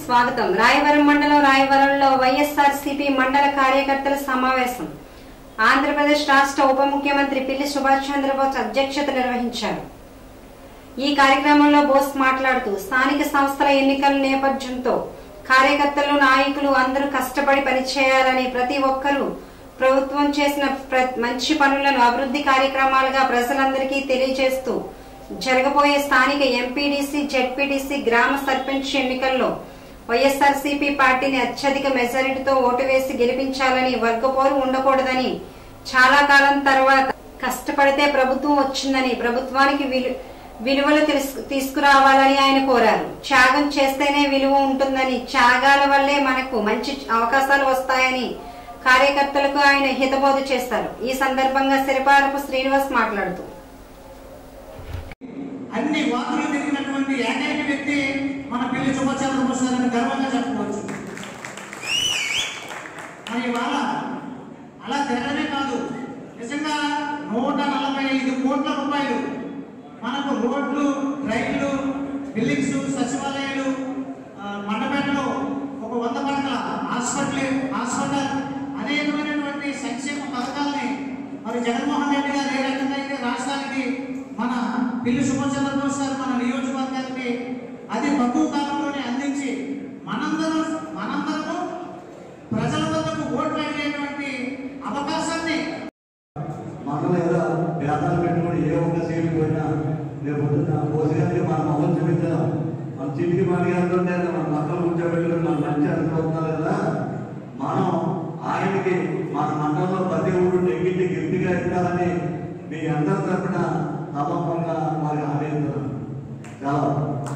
స్వాగతం రాయవరం మండలం రాయవరంలో వైఎస్ఆర్ సిపి మండల కార్యకర్తల సమావేశం ఆంధ్రప్రదేశ్ రాష్ట్ర ఉప ముఖ్యమంత్రి పిల్లి సుభాష్ చంద్రబోస్ అధ్యక్షత నిర్వహించారు ఈ కార్యక్రమంలో బోస్ మాట్లాడుతూ స్థానిక సంస్థల ఎన్నికల నేపథ్యంతో కార్యకర్తలు నాయకులు అందరూ కష్టపడి పనిచేయాలని ప్రతి ఒక్కరూ ప్రభుత్వం చేసిన ప్ర- మంచి పనులను అభివృద్ధి కార్యక్రమాలుగా ప్రజలందరికీ తెలియజేస్తూ జరగబోయే స్థానిక ఎంపీడీసీ జెడ్పీటీసీ గ్రామ సర్పంచ్ ఎన్నికల్లో వైఎస్ఆర్సీపీ పార్టీని అత్యధిక మెజారిటీతో ఓటు వేసి గెలిపించాలని వర్గపోరు ఉండకూడదని చాలా కాలం తర్వాత కష్టపడితే ప్రభుత్వం వచ్చిందని ప్రభుత్వానికి విలు విలువలు తెలుసు- తీసుకురావాలని ఆయన కోరారు త్యాగం చేస్తేనే విలువ ఉంటుందని త్యాగాల వల్లే మనకు మంచి అవకాశాలు వస్తాయని కార్యకర్తలకు ఆయన హితబోధ చేస్తారు ఈ సందర్భంగా సిరిపారపు శ్రీనివాస్ మాట్లాడుతూ అన్ని వార్తలు తిరిగినటువంటి ఏకైక వ్యక్తి మన పిల్లి సుభాష్ చంద్రబోస్ గారిని గర్వంగా చెప్పుకోవచ్చు మరి ఇవాళ అలా తిరగడమే కాదు నిజంగా నూట నలభై ఐదు కోట్ల రూపాయలు మనకు రోడ్లు రైళ్లు బిల్డింగ్స్ సచివాలయాలు ఆ, మండపేటలో ఒక వంద పడకల హాస్పిటల్ హాస్పిటల్ అనేకమైనటువంటి సంక్షేమ పథకాలని మరి జగన్మోహన్ రెడ్డి గారు ఏ రకంగా అయితే రాష్ట్రానికి మన పిల్లి సుభాష్ చంద్రబోస్ గారు మన నియోజకవర్గానికి అతి తక్కువ కాలంలోనే అందించి మనందరం మనందరము ప్రజల వద్దకు ఓట్లు అడిగేటువంటి అవకాశాన్ని మన లేదా వ్యాపారం పెట్టుకుని ఏ ఒక్క సీటు పోయినా రేపు పొద్దున్న పోసిగానే మన మొహం చూపించడం మన చిటికి మాడిగారుతుంటే మన మక్కలు కూర్చోబెట్టుకుని మన మంచి అనుకుంటున్నారు కదా మనం ఆయనకి మన మండలంలో ప్రతి ఊరు నెగ్గింటి గిఫ్ట్గా ఇస్తారని మీ అందరి తరఫున నమ్మకంగా మరి హామీ ఇస్తున్నాను చాలా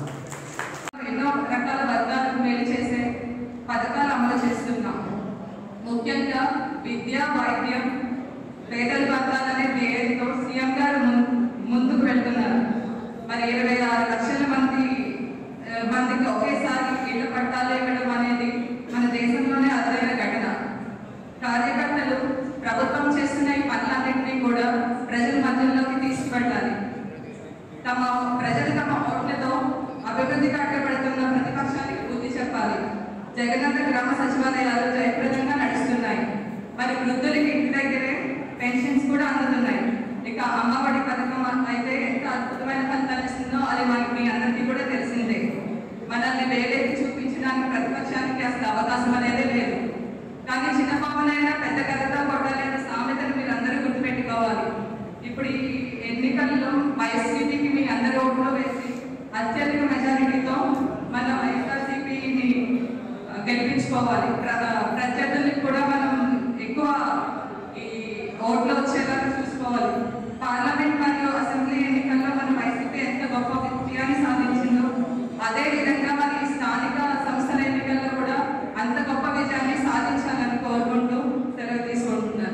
ఎన్నో రకాల వర్గాలకు మేలు చేసే పథకాలు అమలు చేస్తున్నాం ముఖ్యంగా విద్య వైద్యం పేదలు బతకాలనే ధ్యేయంతో సీఎం గారు ముం- ముందుకు వెళ్తున్నారు మరి ఇరవై ఆరు లక్షల మంది ఆ, మందికి ఒకేసారి ఇళ్ల పట్టాలు ఇవ్వడం అనేది మన దేశంలోనే అరుదైన ఘటన కార్యకర్తలు ప్రభుత్వం చేస్తున్న ఈ పనులన్నింటినీ కూడా ప్రజల మధ్యలోకి తీసుకువెళ్ళాలి తమ ప్రజలు తమ ఓట్లతో అభివృద్ధి కట్టబడుతున్న ప్రతిపక్షానికి బుద్ధి చెప్పాలి జగనన్న గ్రామ సచివాలయాలు జయప్రదంగా నడుస్తున్నాయి మరి వృద్ధులకి ఇంటి దగ్గరే పెన్షన్స్ కూడా అందుతున్నాయి ఇక అమ్మఒడి పథకం అయితే ఎంత అద్భుతమైన ఫలితాలు ఇస్తుందో అది మనకి మీ అందరికీ కూడా తెలిసిందే మనల్ని వేలెత్తి చూపించడానికి ప్రతిపక్షానికి అసలు అవకాశం అనేది లేదు కానీ చిన్న పాపనైనా పెద్ద కథతో కొట్టాలనే సామెతను మీరు అందరూ గుర్తుపెట్టుకోవాలి ఇప్పుడు ఈ ఎన్నికల్లో వైఎస్పీకి మీ అందరి ఓట్లు వేసి అత్యధిక మెజారిటీతో మన వైఎస్ఆర్సీపీని గెలిపించుకోవాలి ప్ర- ప్రత్యర్థులకు కూడా మనం ఎక్కువ ఈ ఓట్లు వచ్చేలాగా చూసుకోవాలి పార్లమెంట్ మరియు అసెంబ్లీ ఎన్నికల్లో మన వైసీపీ ఎంత గొప్ప విజయాన్ని సాధించిందో అదే విధంగా మరి ఈ స్థానిక సంస్థల ఎన్నికల్లో కూడా అంత గొప్ప విజయాన్ని సాధించాలని కోరుకుంటూ సెలవు తీసుకుంటున్నాను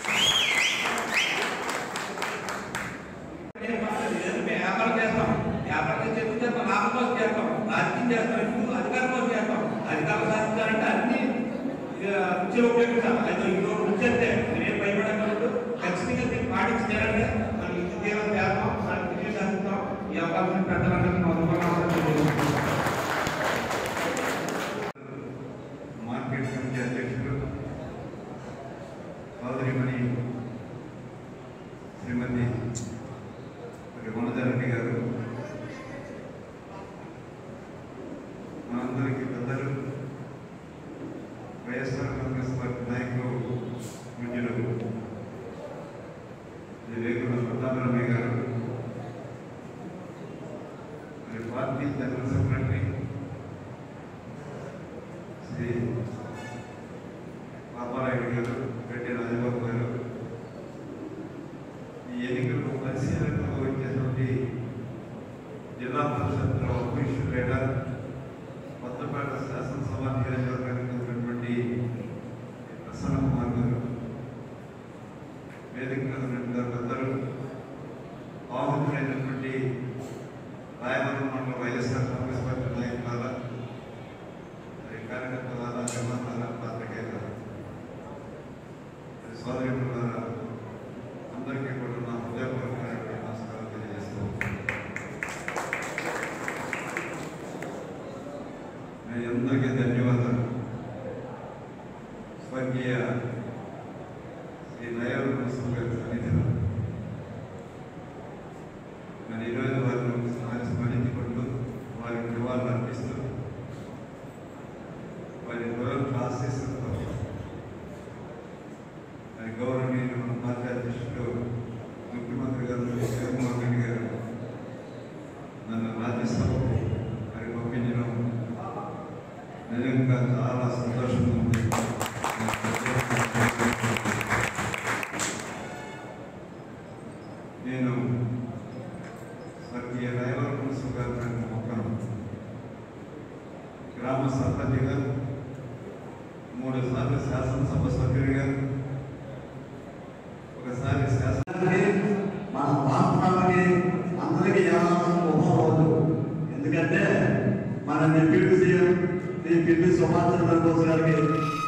వ్యాపారం చేస్తాం వ్యాపారం చేస్తే లాభం కోసం చేస్తాం రాజకీయం చేస్తాం ఇప్పుడు అధికారం కోసం చేస్తాం అధికారం సాధించాలంటే అన్ని రుచి ఉపయోగిస్తాం అయితే ఇంకో రుచి అంటే నేనేం భయపడగలదు ఖచ్చితంగా దీన్ని పాటించారంటే మనం ఇది తీరం చేస్తాం మనం విజయం సాధిస్తాం ఈ అవకాశం పెట్టాలంటే మార్కెట్ కమిటీ అధ్యక్షుడు సోదరిమణి శ్రీమతి మరి వనజారెడ్డి గారు మనందరికీ పెద్దలు వైఎస్ఆర్ కాంగ్రెస్ పార్టీ నాయకులు పూజ్యులు శ్రీ రేగుల ప్రతాపరామయ్య గారు మరి party general secretary Shri Paparayudu గారు గడ్డి రాజబాబు గారు ఈ ఎన్నికలకు పరిశీలనకు వచ్చేటువంటి జిల్లా పరిషత్లో అఫీషియల్ లీడర్ కొత్తపేట శాసనసభ నియోజకవర్గానికి ఉన్నటువంటి ప్రసన్న కుమార్ గారు వేదిక మీద ఉన్నటువంటి పెద్దలు ఆహుతులైనటువంటి రాయవరం మండల వైఎస్ఆర్ కాంగ్రెస్ పార్టీ నాయకుల మరి కార్యకర్తల జన్మతాల పాత్రికేయుల మరి సోదరులారా అందరికీ కూడా నా హృదయపూర్వకమైనటువంటి నమస్కారం తెలియజేస్తూ ఉన్నాను. మీ అందరికీ ధన్యవాదాలు స్వర్గీయ శ్రీ నయల్ మున్సిపల్ గారి సన్నిధిలో మరి ఈరోజు వారిని స్మరించుకుంటూ వారికి నివాళులు అర్పిస్తూ వారి గురువుల ఆశీస్సులతో మరి గౌరవనీయులు మన పార్టీ అధ్యక్షుడు ముఖ్యమంత్రి గారు జగన్మోహన్ రెడ్డి గారు నన్ను రాజ్యసభకు మరి పంపించడం నిజంగా చాలా సంతోషంగా ఉంది నేను స్వర్గీయ రైవర్ మున్సిపల్ గారు నాకు మొక్కను గ్రామ సర్పంచ్గా మూడు సార్లు శాసనసభ సభ్యుడిగా ఒకసారి శాసన మన రాష్ట్రానికి అందరికీ ఏమాత్రం ఉపమవుతూ ఎందుకంటే మన డిప్యూటీ సీఎం శ్రీ పిల్లి సుభాష్ చంద్రబోస్ గారికి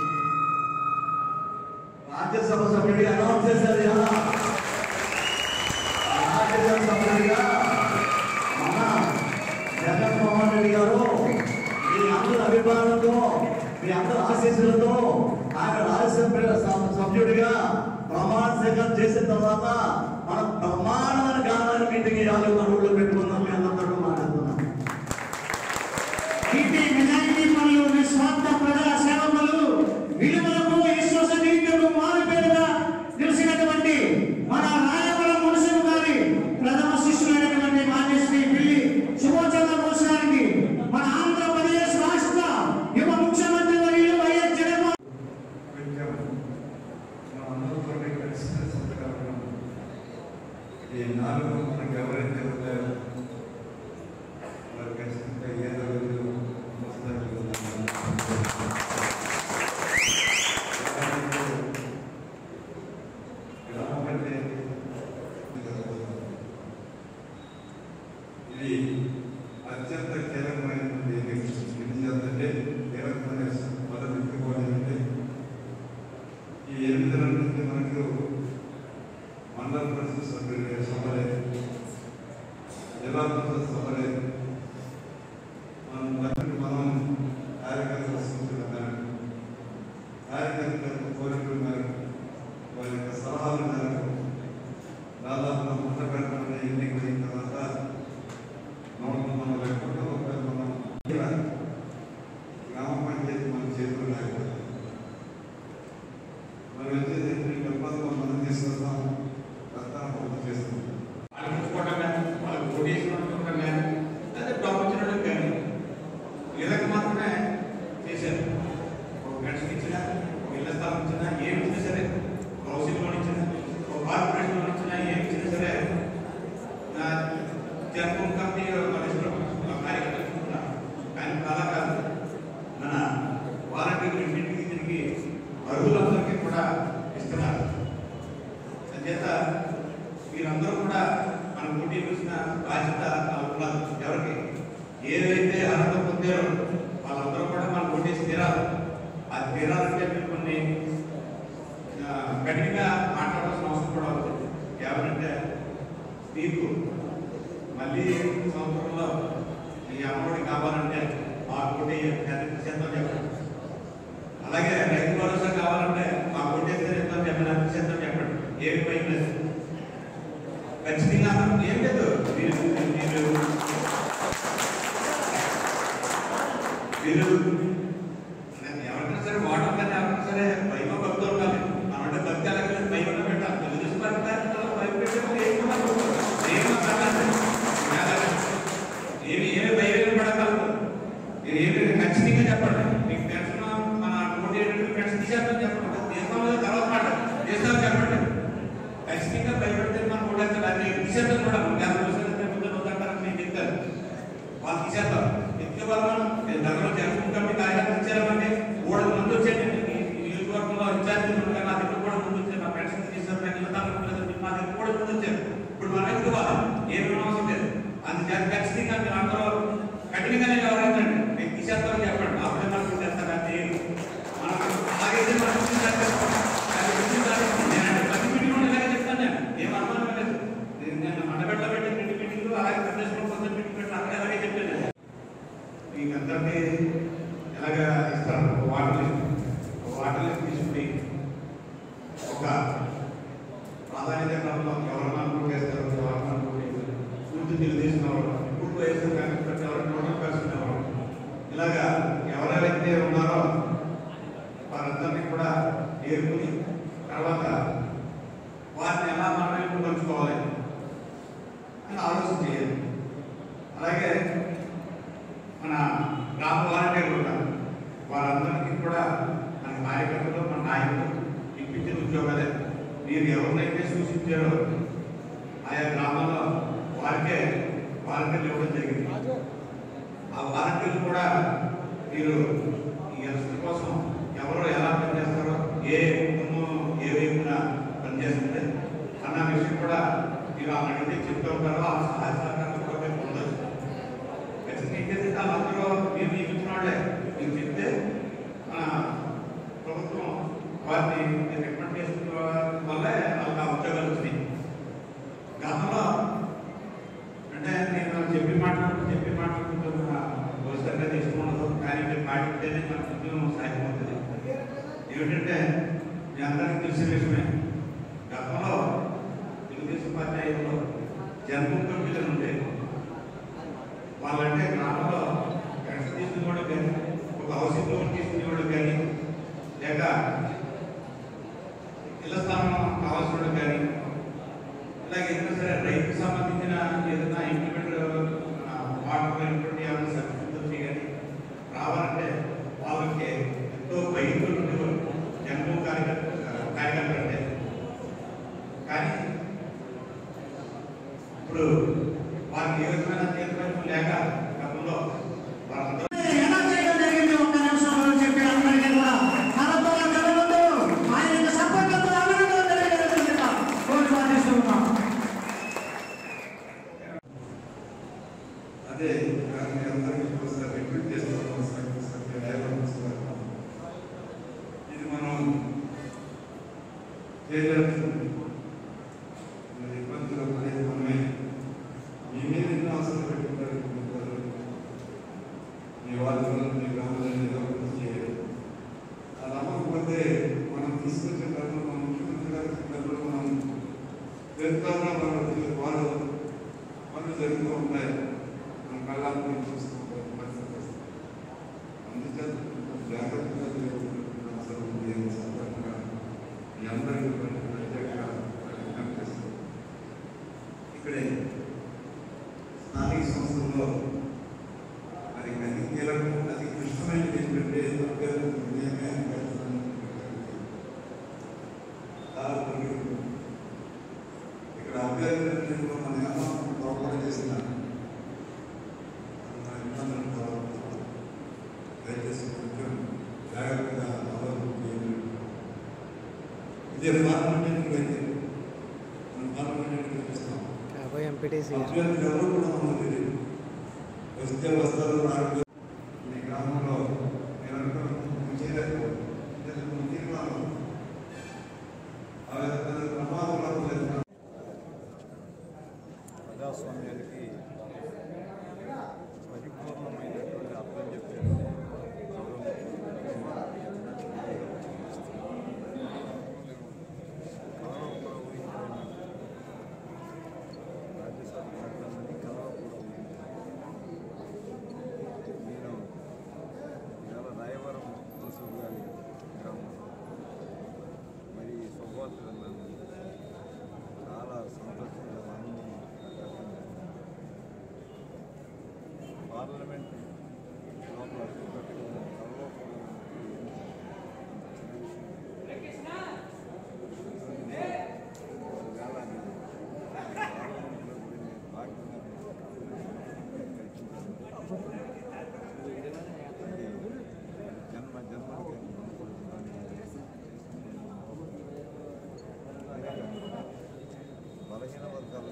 రాజ్యసభ సభ్యుడిగా అనౌన్స్ చేశారు ఇలా రాజ్యసభ సభ్యుడిగా మన జగన్మోహన్ రెడ్డి గారు మీ అందరి అభిమానంతో మీ అందరి ఆశీస్సులతో ఆయన రాజ్యసభ సభ- సభ్యుడిగా ప్రమాణ స్వీకారం చేసిన తర్వాత మన బ్రహ్మాండమైన గానాన్ని మీటింగ్ యాభై అడుగులో పెట్టుకుందాం మీ అందరితో మాట్లాడుతున్నాం నీతి నిజాయితీ మరియు నిస్వార్థ ప్రజల సేవకులు విలువలకు విశ్వసనీయతకు మారుపేరుగా నిలిచినటువంటి మన రాయవరం మున్సిపల్ గారి ప్రథమ శిష్యులైనటువంటి మాన్యశ్రీ పిల్లి సుభాష్ చంద్రబోస్ గారికి మన ఆంధ్రప్రదేశ్ రాష్ట్ర యువ ముఖ్యమంత్రి వర్యులు వైఎస్ జగన్మోహన్ కొంచెం మనందరితో కలిసి సంతకాలను ఈ నాలుగు మనకు ఎవరైతే ఉంటారో వారు ఖచ్చితంగా ఏదో రోజు గ్రామ పంచాయతీ ఇది అత్యంత కీలకమైనటువంటి ఎందుకంటే కీలకమైన మొదటి ఎత్తుకోవాలంటే ఈ ఎనిమిది నెలల నుంచి మనకు మండల పరిషత్ సభ్యులు సభ లేదు జిల్లా పరిషత్ సభ లేదు మనం దగ్గర మనం కార్యకర్తల సూచన మేరకు కార్యకర్తల కోరికల మేరకు వారి యొక్క సలహాల మేరకు దాదాపు మొదట పెట్టడం ఎన్నికలైన తర్వాత నూట నలభై కోట్ల రూపాయలు మనం గ్రామ పంచాయతీ మన చేతులు లేకపోతే మనం వచ్చేది గర్భంలో మనం తీసుకొస్తాం రక్తాన్ని పూర్తి చేస్తాం వాళ్ళు పుచ్చుకోవడం కానీ వాళ్ళు ఓటేసుకోవడం కానీ అదే పంపించడం కానీ ఇళ్ళకి మాత్రమే చేశారు ఒక పెన్షన్ ఇచ్చినా ఒక ఇళ్ల స్థలం ఇచ్చినా ఏమి ఇచ్చినా సరే ఒక హౌసింగ్ లోన్ ఇచ్చినా ఒక కార్పొరేషన్ లోన్ ఇచ్చినా ఏమి ఇచ్చినా సరే నా జన్మం కంపెనీ మన కార్యకర్తలు చూస్తున్నారు కానీ ఇప్పుడు అలా కాదు మన వాలంటీర్లు ఇంటింటికి తిరిగి అర్హులందరికీ కూడా ఇస్తున్నారు అంచేత మీరందరూ కూడా మన పోటీ వచ్చిన బాధ్యత నాకు ఉన్నది ఎవరికి ఏదైతే అర్హత పొందారో వాళ్ళందరూ కూడా మనం ఓటేసి తీరాలి అది తీరాలంటే మీరు కొన్ని ఆ, గట్టిగా మాట్లాడాల్సిన అవసరం కూడా ఉంది ఎవరంటే మీకు మళ్ళీ సంవత్సరంలో ఈ అమ్మఒడి కావాలంటే ఆ కోటి శాతం చెప్పండి అలాగే రైతు భరోసా కావాలంటే మా కొట్టేస్తే ఎంతో చెప్పండి అన్ని శాతం చెప్పండి ఏమి భయం లేదు ఖచ్చితంగా ఏం లేదు మీరు మీరు మీరు ఎవరికైనా సరే వాటర్ కానీ ఎవరికైనా సరే భయం భక్తి ఉండాలి మనమంటే భక్తి అలాగే భయం ఉన్న పెట్టాలి తెలుగుదేశం పార్టీ కార్యకర్తలు భయం పెట్టే ఏమి ఉండదు. ఏమి మాట్లాడాలి ఏమి ఏమి భయం ఏమి పడగలరు మీరు ఏమి ఖచ్చితంగా చెప్పండి మీకు పెన్షన్ మన నూట ఏడు పెన్షన్ తీసేద్దాం చెప్పండి దేశంలో తర్వాత మాట దేశాలు చెప్పండి ఖచ్చితంగా భయపడితే మనం కూడా అది తీసేద్దాం కూడా యాభై పర్సెంట్ ముందు వద్దంటారని నేను చెప్తాను వాళ్ళు తీసేద్దాం ఎందుకు వాళ్ళు నేను దగ్గర జగన్ కమిటీ కార్యక్రమం ఇచ్చారంటే మూడు మంది వచ్చాను నియోజకవర్గంలో ఇన్ఛార్జ్ ఉండగా నా దగ్గర కూడా ముందు వచ్చారు నా పెన్షన్ తీసేసారు నాకు ఇళ్ళ తాలూకు లేదు మా దగ్గర కూడా ముందు వచ్చారు ఇప్పుడు మనం ఎందుకు వాళ్ళు ఏమి అవసరం లేదు అందుచేత ఖచ్చితంగా మీరు అందరూ కఠినంగానే వ్యవహరించండి నేను తీసేస్తామని చెప్పండి అప్పుడే మనకు చేస్తారు అది మనం ఆగైతే మనం తీసేస్తాం అది వచ్చిన తర్వాత నేను ప్రతి మీటింగ్ ఇలాగే చెప్తాను నేను ఏం అనుమానం లేదు నేను నేను మండబెట్ల పెట్టి రెండు మీటింగ్లు అలాగే ప్రదేశంలో కొంత మీటింగ్ పెట్టి అక్కడ అలాగే చెప్పాను నేను. మీకు అందరికీ ఎలాగ అని ఆలోచన చేయాలి అలాగే మన గ్రామ వాలంటీర్లు ఉన్నారు వారందరికీ కూడా మన కార్యకర్తలు మన నాయకులు ఇప్పించిన ఉద్యోగాలే మీరు ఎవరినైతే సూచించారో ఆయా గ్రామాల్లో వారికే వాలంటీర్లు ఇవ్వడం జరిగింది ఆ వాలంటీర్లు కూడా మీరు ఈ ఎలక్షన్ కోసం ఎవరు ఎలా పనిచేస్తారో ఏ కుటుంబం ఏ వైపున పనిచేస్తుంది అన్న విషయం కూడా మీరు ఆ అడిగితే చెప్తూ ఉంటారో ఆ సహాయ సహకారాలు కూడా మీరు పొందవచ్చు ఖచ్చితంగా ఇంకేంటి వాళ్ళందరూ మీరు నియమించిన వాళ్ళే మీరు చెప్తే మన ప్రభుత్వం వారిని రికమెండ్ చేసిన వల్లే వాళ్ళకి ఆ ఉద్యోగాలు వచ్చినాయి గతంలో అంటే నేను చెప్పి మాట్లాడుతూ చెప్పి మాట్లాడుతూ భవిష్యత్తు అయితే ఇష్టం ఉండదు కానీ మీరు మాట్లాడితేనే మన ఉద్యోగం సాగిపోతుంది ఏమిటంటే మీ అందరికీ తెలిసిన విషయమే గతంలో తెలుగుదేశం పార్టీ ఐదులో జన్మభూమి కమిటీలు ఉండేవి వాళ్ళంటే గ్రామంలో పెన్షన్ తీసుకునేవాడు కానీ ఒక హౌసింగ్ లోన్ తీసుకునేవాడు కానీ లేక ఇళ్ల స్థానం కావాల్సిన కానీ ఇలాగే ఏదైనా సరే రైతుకు సంబంధించిన ఏదైనా ఇంప్లిమెంట్ వాటర్ అయినటువంటి ఏమైనా సబ్సిడీ వచ్చి కానీ రావాలంటే వాళ్ళకి ఎంతో భయంతో ఉండేవారు జన్మ కార్యకర్త కార్యకర్త అంటే కానీ ఇప్పుడు వారికి ఏ విధమైన తీర్పు లేక గతంలో వారందరూ ఎలా చేయడం జరిగింది ఒక్క నిమిషంలో చెప్పి అందరికీ కూడా కరపల కలవద్దు ఆయన సపోర్ట్లతో అభినందనలు తెలియజేస్తున్నా కోరి ప్రార్థిస్తున్నాం అదే కానీ అందరికీ ఒకసారి రిపీట్ చేస్తున్నాం సభ్య సభ్య డైవర్స్ ఇది మనం చేయలేదు మరి ఇబ్బందులు పడేది మనమే మీ మీద ఎన్నో అవసరం పెట్టుకుంటారు కొందరు. మీ వాళ్ళు మీ గ్రామంలో ఏదో ఒకటి చేయాలి అది అవ్వకపోతే మనం తీసుకొచ్చే డబ్బులు మన ముఖ్యమంత్రి గారి డబ్బులు మనం తెలుపుతామా వాళ్ళు వాళ్ళు పనులు జరుగుతూ ఉంటాయి మన కళ్ళాన్ని చూసుకుంటాం పరిస్థితి వస్తుంది. అందుచేత కొంచెం జాగ్రత్తగా చేసుకుంటున్న అవసరం ఉంది అని సందర్భంగా మీ అందరికీ ప్రతి- ప్రత్యేకంగా విజ్ఞప్తి చేస్తున్నాను. ఇక్కడే స్థానిక సంస్థల్లో మరి అతి కీలకం అతి క్లిష్టమైనది ఏంటంటే అభ్యర్థుల నిర్ణయమే అభ్యర్థులను దాదాపు ఇక్కడ అభ్యర్థుల నిర్ణయంలో మన ఏమాత్రం పొరపాటు చేసిన మన ఇబ్బందులను కలగవచ్చు. దయచేసి కొంచెం జాగ్రత్తగా ఆలోచించేయండి ఇదే పార్లమెంట్ అయితే మనం పార్లమెంట్ చూపిస్తాం అభ్యర్థులు ఎవరు కూడా మనకు తెలియదు వస్తే వస్తారు రాకపోతే మీ గ్రామంలో నేను అనుకున్న చేయలేకపోతే తీర్మానం ఆ విధంగా ప్రమాదం లేదు ప్రజాస్వామ్యానికి పరిపూర్ణమైనటువంటి అర్థం చెప్పారు కళలో కూడా ఊహించిన రాజ్యసభ కార్యక్రమాన్ని కళలో కూడా ఊహించాను నేను ఇవాళ రాయవరం జోసఫ్ గారి గ్రామం మరి శుభవార్తలు చాలా సంతోషంగా ఆనందంగా పార్లమెంట్ లోపల అడుగుపెట్టడం కలలో కూడా ఒకవేళ అది పార్లమెంట్లో కూడా నేను భాగంగా జన్మ జన్మకి బలహీన వర్గాలు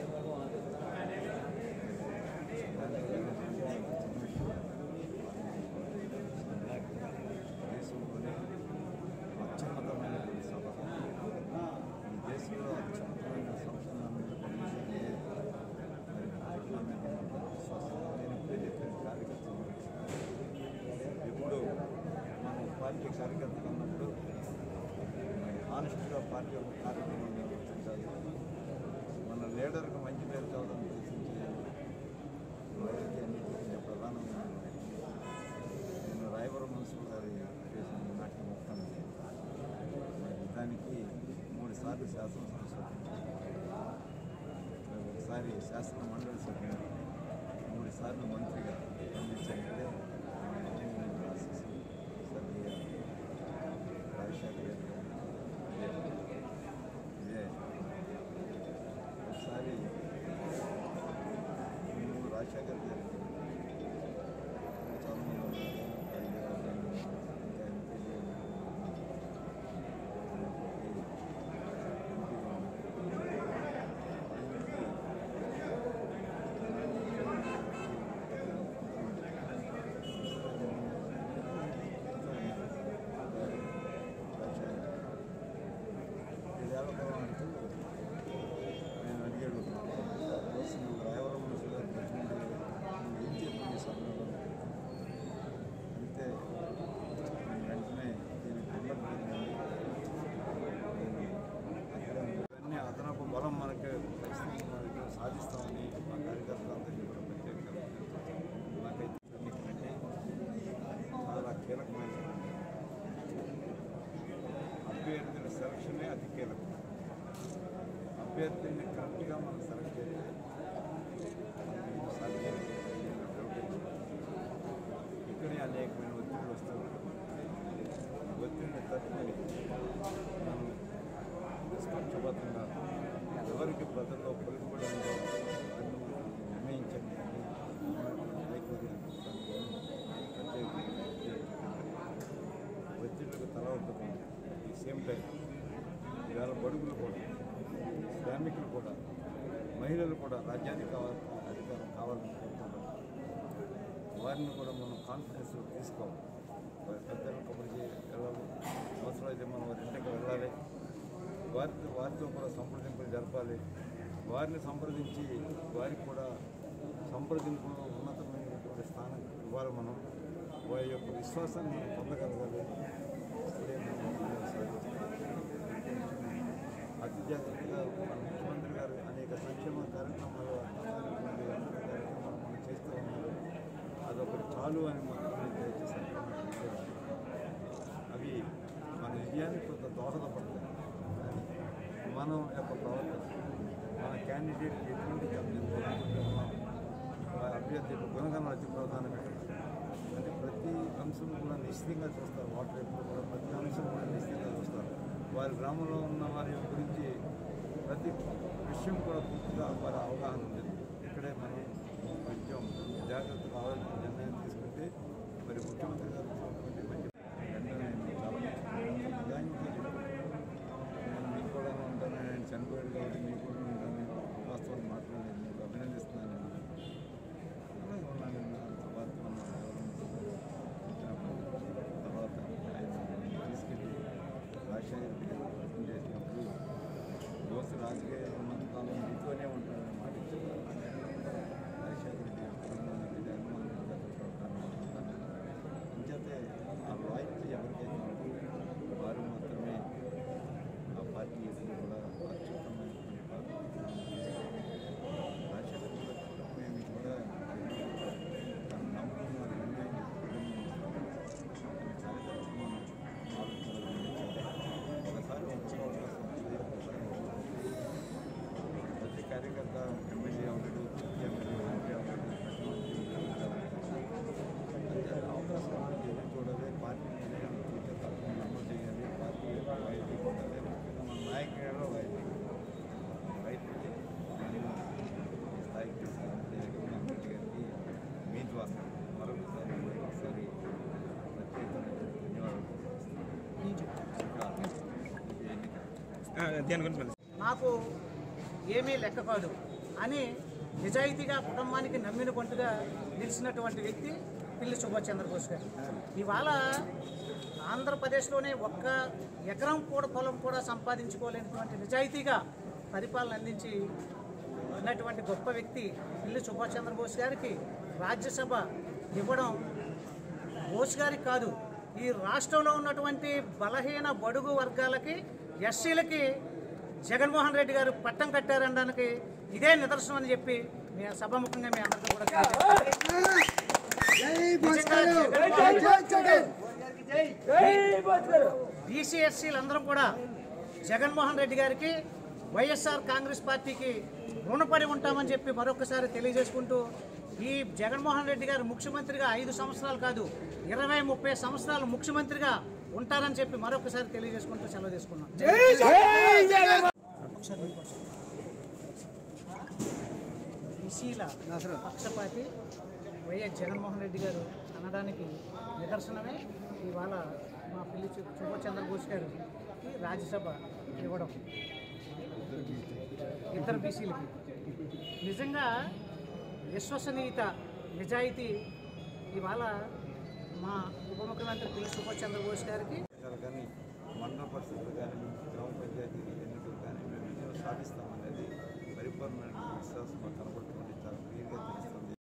దేశంలోనే అత్యున్నతమైనటువంటి సభ ఈ దేశంలో అత్యున్నతమైన సంస్థలను పనిచేసే మరి పార్లమెంట్ విశ్వాసంగా నేను ఇప్పుడే చెప్పిన కార్యకర్తలు ఇప్పుడు మనం పార్టీ కార్యకర్తలు అన్నప్పుడు ఆనెస్ట్గా పార్టీ యొక్క కార్యక్రమం నిర్వర్తించాలి మన లీడర్కి మంచి పేరు కావాలని ప్రయత్నించాలి వారికి అన్నిటికీ ప్రధానమైన నేను రాయవరం మున్సిపల్ గారి చేసిన నాటి మొత్తాను మరి దానికి మూడు సార్లు శాసనసభ సభ్యుడు. ఒకసారి ఒకసారి శాసన మండలి సభ్యుడు మూడు సార్లు మంత్రిగా పనిచేశారంటే నిజంగా ఆశీస్సు సర్వీయ రాజశేఖర రెడ్డి గారు ఇదే ఒకసారి నేను రాజశేఖర గారికి చాలా మంది ఉన్నారు. ఐదు ఆరు మంది ఇంకా ఎంపీలు నేను అడిగాడు నువ్వు రాయవరం మున్సిపల్ ప్రెసిడెంట్ ఏం చెప్పింది సభలో అంతే నేను వెంటనే దీనికి ఇవన్నీ అదనపు బలం మనకి ఖచ్చితంగా మనకి సాధిస్తామని మా కార్యకర్తలందరికీ కూడా ప్రత్యేకంగా నాకైతే ఎన్నికలంటే చాలా కీలకమైన అభ్యర్థుల సెలక్షనే అతి కీలకం అభ్యర్థిని కరెక్ట్గా మనం సెలెక్ట్ చేస్తే మనకి సాధ్యం ఇక్కడే అనేకమైన ఒత్తిడులు వస్తున్నాయి ఒత్తిడిని తట్టుకొని మనం నిష్పక్షపాతంగా ఎవరికి ప్రజల్లో పలుకుబడి ఉందో దాన్ని మనం నిర్ణయించండి ఒత్తిడికి తల ఉంటుంది ఈ సేమ్ టైం ఇవాళ బడుగులు కూడా శ్రామికులు కూడా మహిళలు కూడా రాజ్యానికి కావాలి అధికారం కావాలని కోరుకుంటున్నారు వారిని కూడా మనం కాన్ఫిడెన్స్ తీసుకోవాలి వారి పెద్దలను కబుర్చి వెళ్ళాలి అవసరమైతే మనం వారి ఇంటికి వెళ్ళాలి వారితో వారితో కూడా సంప్రదింపులు జరపాలి వారిని సంప్రదించి వారికి కూడా సంప్రదింపులో ఉన్నతమైనటువంటి స్థానం ఇవ్వాలి మనం వారి యొక్క విశ్వాసాన్ని మనం పొందగలగాలి ఇదే మనం సాధించాలి. అతి జాగ్రత్తగా మన ముఖ్యమంత్రి గారు అనేక సంక్షేమ కార్యక్రమాలు అర్థమైనటువంటి కార్యక్రమాలు మనం చేస్తూ ఉన్నారు అదొకటి చాలు అని మాత్రమే దయచేసి అవి మన విజయానికి కొంత దోహదపడతాయి మనం యొక్క ప్రవర్తన మన క్యాండిడేట్ ఎటువంటి కోరుకుంటున్నాం ఆ అభ్యర్థి యొక్క గుణగణం అతి ప్రధానమైనది అంటే ప్రతి అంశం కూడా నిశ్చితంగా చూస్తారు వాటర్ ఎప్పుడు కూడా ప్రతి అంశం కూడా నిశ్చితంగా చూస్తారు వారి గ్రామంలో ఉన్న వారి గురించి ప్రతి విషయం కూడా పూర్తిగా వారి అవగాహన ఉంది ఇక్కడే మనం కొంచెం జాగ్రత్తగా ఆలోచన నిర్ణయం తీసుకుంటే మరి ముఖ్యమంత్రి గారు ఇచ్చినటువంటి మంచి వెంటనే చాలా నిజానికి నేను మీకు కూడా ఉంటాను నేను చనిపోయాడు కాబట్టి మీకు కూడా ఉంటాను వాస్తవాలు మాట్లాడలేదు మీకు అభినందిస్తున్నాను నేను అలాగే ఉన్నాను నేను అంత బాధ్యత ఉన్నాను. వచ్చినప్పుడు తర్వాత ఆయన తీసుకెళ్ళి రాజశేఖర రెడ్డి గారు ప్రశ్న చేసినప్పుడు దోస్తు రాజకీయ ఉన్నంత కాలం మీతోనే ఉంటానని మాట ఇచ్చారు రాజశేఖర రెడ్డి గారు తెలంగాణ రెడ్డి హనుమాన్ రెడ్డి గారు ఉంటాను అంచేతే ఆ లాయల్టీ ఎవరికైతే ఉంటుందో వారు మాత్రమే ఆ పార్టీ ఎప్పుడు కూడా అత్యుత్తమైనటువంటి పార్టీ రాజశేఖర రెడ్డి గారు కూడా మేము కూడా తను నమ్ముకున్న నిర్ణయాన్ని తన కార్యకర్తలు ఆలోచనలు ఒకసారి ఒక్క అవకాశం ఇస్తే ఒకసారి ప్రతి కార్యకర్త ఎమ్మెల్యే అవుతాడు ఎమ్మెల్యే మంత్రి అవుతాడు అంటే అవకాశం ఉంటుంది ఎదురు చూడాలి పార్టీ నిర్ణయాలు పూర్తి తప్పకుండా అమలు చేయాలి పార్టీ యొక్క వైద్యం ఉండాలి ముఖ్యంగా మన నాయకులలో వైద్యం వైద్యుడి నేను ఈ స్థాయికి తీసుకురావాలి జగన్మోహన్ రెడ్డి గారికి మీ ద్వారా మరొకసారి మరొకసారి ప్రత్యేకమైన ధన్యవాదాలు ఇంకా ఎన్నిక నాకు ఏమీ లెక్క కాదు అని నిజాయితీగా కుటుంబానికి నమ్మిన కొంటుగా నిలిచినటువంటి వ్యక్తి పిల్లి సుభాష్ చంద్రబోస్ గారు ఇవాళ ఆంధ్రప్రదేశ్లోనే ఒక్క ఎకరం కూడా పొలం కూడా సంపాదించుకోలేనటువంటి నిజాయితీగా పరిపాలన అందించి ఉన్నటువంటి గొప్ప వ్యక్తి పిల్లి సుభాష్ చంద్రబోస్ గారికి రాజ్యసభ ఇవ్వడం బోస్ గారికి కాదు ఈ రాష్ట్రంలో ఉన్నటువంటి బలహీన బడుగు వర్గాలకి ఎస్సీలకి జగన్మోహన్ రెడ్డి గారు పట్టం కట్టారనడానికి ఇదే నిదర్శనం అని చెప్పి మీ సభాముఖంగా మీ అందరికీ కూడా తెలియజేస్తున్నాను. నిజంగా జగన్- బీసీ ఎస్సీలు అందరం కూడా జగన్మోహన్ రెడ్డి గారికి వైఎస్ఆర్ కాంగ్రెస్ పార్టీకి రుణపడి ఉంటామని చెప్పి మరొకసారి తెలియజేసుకుంటూ ఈ జగన్మోహన్ రెడ్డి గారు ముఖ్యమంత్రిగా ఐదు సంవత్సరాలు కాదు ఇరవై ముప్పై సంవత్సరాలు ముఖ్యమంత్రిగా ఉంటారని చెప్పి మరొకసారి తెలియజేసుకుంటూ సెలవు తీసుకున్నాం ఒకసారి మీకోసం. బీసీల పక్షపాతి వైఎస్ జగన్మోహన్ రెడ్డి గారు అనడానికి నిదర్శనమే ఇవాళ మా పిల్లి సు- సుభాష్ చంద్రబోస్ గారికి రాజ్యసభ ఇవ్వడం ఇద్దరు బీసీలకి నిజంగా విశ్వసనీయత నిజాయితీ ఇవాళ మా ఉప ముఖ్యమంత్రి పిల్లి సుభాష్ చంద్రబోస్ గారికి విషయాలు కానీ మండల పరిస్థితులు కానీ గ్రామ పంచాయతీ ఎన్నికలు కానీ మేము విజయం సాధిస్తామనేది పరిపూర్ణమైన విశ్వాసం మాకు కనబడుతుంది